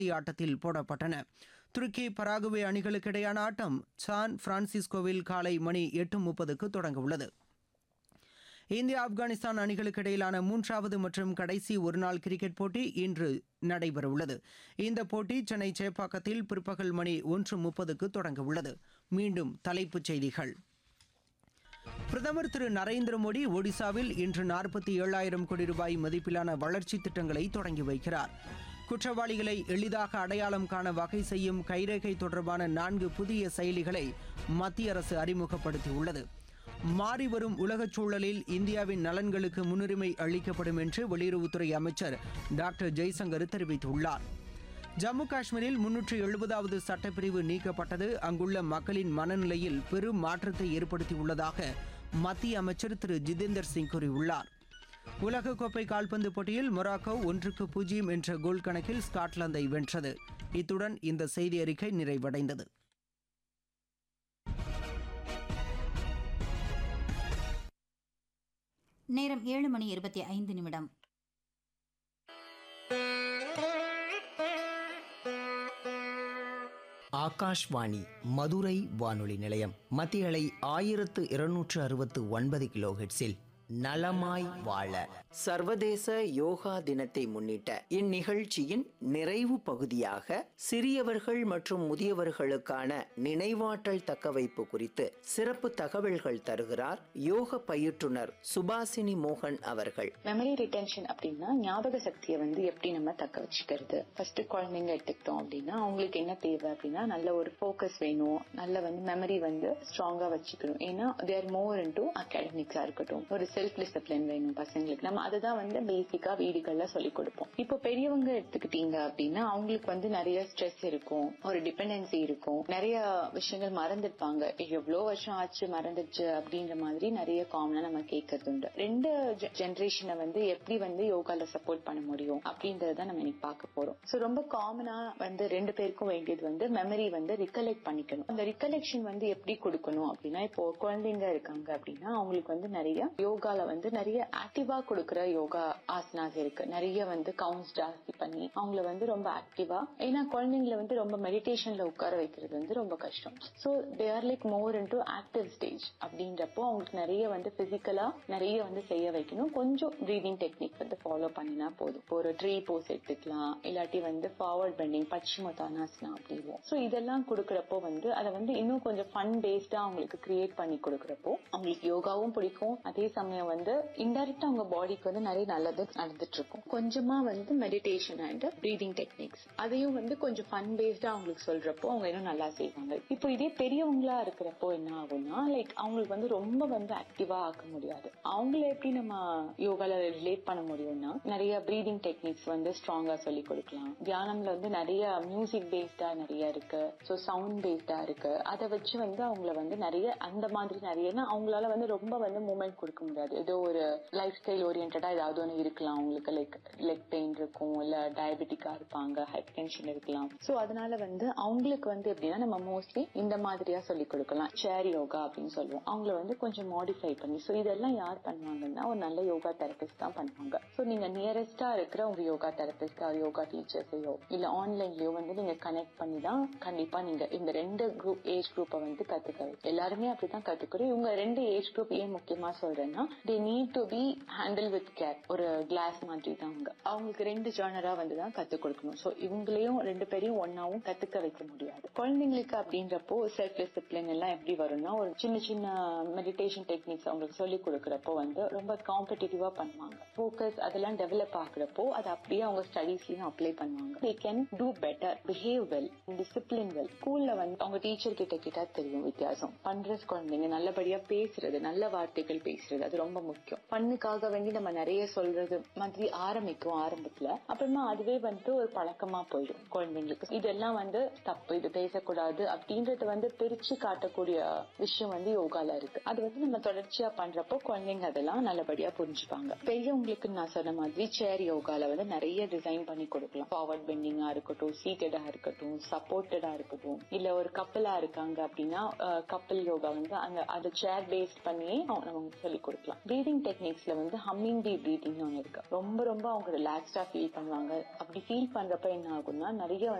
ஆட்டத்தில் போடப்பட்டன துருக்கி பராகுவே அணிகளுக்கு இடையான ஆட்டம் சான் பிரான்சிஸ்கோவில் காலை மணி எட்டு முப்பதுக்கு தொடங்கவுள்ளது இந்தியா ஆப்கானிஸ்தான் அணிகளுக்கு இடையிலான மூன்றாவது மற்றும் கடைசி ஒருநாள் கிரிக்கெட் போட்டி இன்று நடைபெறவுள்ளது இந்த போட்டி சென்னை சேப்பாக்கத்தில் பிற்பகல் மணி ஒன்று முப்பதுக்கு தொடங்கவுள்ளது மீண்டும் தலைப்புச் செய்திகள் பிரதமர் திரு நரேந்திர மோடி ஒடிசாவில் இன்று நாற்பத்தி ஏழாயிரம் கோடி ரூபாய் மதிப்பிலான வளர்ச்சி திட்டங்களை தொடங்கி வைக்கிறார் குற்றவாளிகளை எளிதாக அடையாளம் காண வகை செய்யும் கைரேகை தொடர்பான நான்கு புதிய செயலிகளை மத்திய அரசு அறிமுகப்படுத்தியுள்ளது மாறிவரும் உலகச் சூழலில் இந்தியாவின் நலன்களுக்கு முன்னுரிமை அளிக்கப்படும் என்று வெளியுறவுத்துறை அமைச்சர் டாக்டர் ஜெய்சங்கர் தெரிவித்துள்ளார் ஜம்மு காஷ்மீரில் முன்னூற்று எழுபதாவது சட்டப்பிரிவு நீக்கப்பட்டது அங்குள்ள மக்களின் மனநிலையில் பெரும் மாற்றத்தை ஏற்படுத்தியுள்ளதாக மத்திய அமைச்சர் திரு ஜிதேந்தர் சிங் கூறியுள்ளார் உலகக்கோப்பை கால்பந்து போட்டியில் மொராக்கோ ஒன்றுக்கு பூஜ்ஜியம் என்ற கோல் கணக்கில் ஸ்காட்லாந்தை வென்றது இத்துடன் இந்த செய்தி அறிக்கை நிறைவடைந்தது நேரம் ஏழு மணி இருபத்தி ஐந்து நிமிடம் ஆகாஷ்வாணி மதுரை வானொலி நிலையம் மத்திய அலை ஆயிரத்து இருநூற்று அறுபத்து ஒன்பது கிலோஹெட்ஸில் நலமாய் வாழ சர்வதேச யோகா தினத்தை முன்னிட்ட இந்நிகழ்ச்சியின் நிறைவு பகுதியாக சிறியவர்கள் மற்றும் முதியவர்களுக்கான நினைவாற்றல் தக்கவைப்பு குறித்து சிறப்பு தகவல்கள் தருகிறார் யோக பயிற்றுனர் சுபாசினி மோகன் அவர்கள் மெமரி ரிட்டென்ஷன் அப்படின்னா ஞாபக சக்தியை வந்து எப்படி நம்ம தக்க வச்சுக்கிறது ஃபர்ஸ்ட் குழந்தைங்க எடுத்துக்கிட்டோம் அப்படின்னா அவங்களுக்கு என்ன தேவை அப்படின்னா நல்ல ஒரு ஃபோக்கஸ் வேணும் நல்ல வந்து மெமரி வந்து ஸ்ட்ராங்கா வச்சுக்கணும் ஏன்னா தேர் மோர் இன் டு அகாடமிக்ஸா இருக்கட்டும் ஒரு செல்ஃப் டிசிப்ளின் வேணும் பசங்களுக்கு நம்ம அதுதான் வந்து பேசிக்கா வீடுகள்ல சொல்லி கொடுப்போம் இப்போ பெரியவங்க எடுத்துக்கிட்டீங்க அப்படின்னா அவங்களுக்கு வந்து நிறைய ஸ்ட்ரெஸ் இருக்கும் ஒரு டிபெண்டன்சி இருக்கும் நிறைய விஷயங்கள் மறந்துருப்பாங்க எவ்வளவு வருஷம் ஆச்சு மறந்துச்சு அப்படின்ற மாதிரி நிறைய காமனா நம்ம கேட்கறது உண்டு ரெண்டு ஜெனரேஷனை வந்து எப்படி வந்து யோகால சப்போர்ட் பண்ண முடியும் அப்படின்றத நம்ம இன்னைக்கு பார்க்க போறோம் சோ ரொம்ப காமனா வந்து ரெண்டு பேருக்கும் வேண்டியது வந்து மெமரி வந்து ரிகலெக்ட் பண்ணிக்கணும் அந்த ரிகலெக்ஷன் வந்து எப்படி கொடுக்கணும் அப்படின்னா இப்போ குழந்தைங்க இருக்காங்க அப்படின்னா அவங்களுக்கு வந்து நிறைய யோகால வந்து நிறைய ஆக்டிவா கொடுக்கற யோகா ஆசனாஸ் இருக்கு நிறைய வந்து கவுண்ட்ஸ் ஜாஸ்தி பண்ணி அவங்கள வந்து ரொம்ப ஆக்டிவா ஏன்னா குழந்தைங்களை வந்து ரொம்ப மெடிடேஷன்ல உட்கார வைக்கிறது வந்து ரொம்ப கஷ்டம் so they are like more in to active stage அப்படின்றப்போ அவங்களுக்கு நிறைய வந்து பிசிக்கலா நிறைய வந்து செய்ய வைக்கணும் கொஞ்சம் பிரீதிங் டெக்னிக் வந்து ஃபாலோ பண்ணினா போதும் இப்போ ஒரு ட்ரீ போஸ் எடுத்துக்கலாம் இல்லாட்டி வந்து ஃபார்வர்ட் பெண்டிங் பச்சிமதானாசனா அப்படிவோம் சோ இதெல்லாம் கொடுக்கறப்போ வந்து அதை வந்து இன்னும் கொஞ்சம் ஃபன் பேஸ்டா அவங்களுக்கு கிரியேட் பண்ணி கொடுக்கறப்போ அவங்களுக்கு யோகாவும் பிடிக்கும் அதே சமயம் வந்து இன்டைரக்டா அவங்க பாடிக்கு வந்து நிறைய நல்லது நடந்துட்டு இருக்கும் கொஞ்சமா வந்து மெடிடேஷன் அண்ட் பிரீதிங் டெக்னிக்ஸ் அதையும் வந்து கொஞ்சம் ஃபன் பேஸ்டா அவங்களுக்கு சொல்றப்போ அவங்க இன்னும் நல்லா செய்வாங்க இப்போ இதே பெரியவங்களா இருக்கிறப்போ என்ன ஆகும்னா லைக் அவங்களுக்கு வந்து ரொம்ப வந்து ஆக்டிவா ஆக்க முடியாது அவங்கள எப்படி நம்ம யோகால ரிலேட் பண்ண முடியும்னா நிறைய பிரீதிங் டெக்னிக்ஸ் வந்து ஸ்ட்ராங்கா சொல்லி கொடுக்கலாம் தியானம்ல வந்து நிறைய மியூசிக் பேஸ்டா நிறைய இருக்கு ஸோ சவுண்ட் பேஸ்டா இருக்கு அதை வச்சு வந்து அவங்கள வந்து நிறைய அந்த மாதிரி நிறைய அவங்களால வந்து ரொம்ப வந்து மூமெண்ட் கொடுக்க முடியாது ஏதோ ஒரு லைஃப் ஸ்டைல் ஓரியன்டா ஏதாவது ஒன்று இருக்கலாம் அவங்களுக்கு லைக் லெக் பெயின் இருக்கும் இல்ல டயபெட்டிக்கா இருப்பாங்க ஹைப் டென்ஷன் இருக்கலாம் சோ அதனால வந்து அவங்களுக்கு வந்து எப்படின்னா நம்ம மோஸ்ட்லி இந்த மாதிரியா சொல்லி கொடுக்கலாம் சேர் யோகா அப்படின்னு சொல்லுவோம் அவங்கள வந்து கொஞ்சம் மாடிஃபை பண்ணி சோ இதெல்லாம் யார் பண்ணுவாங்கன்னா ஒரு நல்ல யோகா தெரபிஸ்ட் தான் பண்ணுவாங்க சோ நீங்க நியரஸ்டா இருக்கிற உங்க யோகா தெரபிஸ்டா யோகா டீச்சர்ஸையோ இல்ல ஆன்லைன்லயோ வந்து நீங்க கனெக்ட் பண்ணி தான் கண்டிப்பா நீங்க இந்த ரெண்டு குரூப் ஏஜ் குரூப்பை வந்து கத்துக்கிறது எல்லாருமே அப்படிதான் கத்துக்கிறோம் இவங்க ரெண்டு ஏஜ் குரூப் ஏன் முக்கியமா சொல்றேன்னா they need to be handle with care ஒரு கிளாஸ் மாதிரி தான் அவங்க அவங்களுக்கு ரெண்டு ஜானரா வந்து தான் கத்துக் கொடுக்கணும் சோ இவங்களையும் ரெண்டு பேரையும் ஒன்னாவும் கத்துக்க வைக்க முடியாது குழந்தைங்களுக்கு அப்படின்றப்போ செல்ஃப் டிசிப்ளின் எல்லாம் எப்படி வரும்னா ஒரு சின்ன சின்ன மெடிடேஷன் டெக்னிக்ஸ் அவங்களுக்கு சொல்லி கொடுக்கறப்போ வந்து ரொம்ப காம்படிட்டிவா பண்ணுவாங்க ஃபோக்கஸ் அதெல்லாம் டெவலப் ஆகுறப்போ அதை அப்படியே அவங்க ஸ்டடீஸ்லயும் அப்ளை பண்ணுவாங்க they can do better behave well discipline well ஸ்கூல்ல வந்து அவங்க டீச்சர் கிட்ட கிட்டா தெரியும் வித்தியாசம் பண்ற குழந்தைங்க நல்லபடியா பேசுறது நல்ல வார்த்தைகள் பேசுறது அது ரொம்ப முக்கியம் பண்ணுக்காக வேண்டி நம்ம நிறைய சொல்றது மாதிரி ஆரம்பிக்கும் ஆரம்பத்துல அப்புறமா அதுவே வந்து ஒரு பழக்கமா போயிடும் குழந்தைங்களுக்கு இதெல்லாம் வந்து தப்பு இது பேசக்கூடாது அப்படின்றது வந்து பிரிச்சு காட்டக்கூடிய விஷயம் வந்து யோகால இருக்கு அது வந்து நம்ம தொடர்ச்சியா பண்றப்போ குழந்தைங்க அதெல்லாம் நல்லபடியா புரிஞ்சுப்பாங்க பெரியவங்களுக்கு நான் சொன்ன மாதிரி சேர் யோகால வந்து நிறைய டிசைன் பண்ணி கொடுக்கலாம் ஃபார்வர்ட் பெண்டிங்கா இருக்கட்டும் சீட்டடா இருக்கட்டும் சப்போர்ட்டடா இருக்கட்டும் இல்ல ஒரு கப்பலா இருக்காங்க அப்படின்னா கப்பல் யோகா வந்து அந்த அது சேர் பேஸ்ட் பண்ணியே அவங்க- நம்ம சொல்லி கொடுக்கலாம் பிரீதிங் டெக்னிக்ஸ்ல வந்து ஹம்மிங் ஸ்பெல்லிங் பி ப்ரீத்திங் ஒன்று இருக்கு ரொம்ப ரொம்ப அவங்க ரிலாக்ஸ்டா ஃபீல் பண்ணுவாங்க அப்படி ஃபீல் பண்றப்ப என்ன ஆகும்னா நிறைய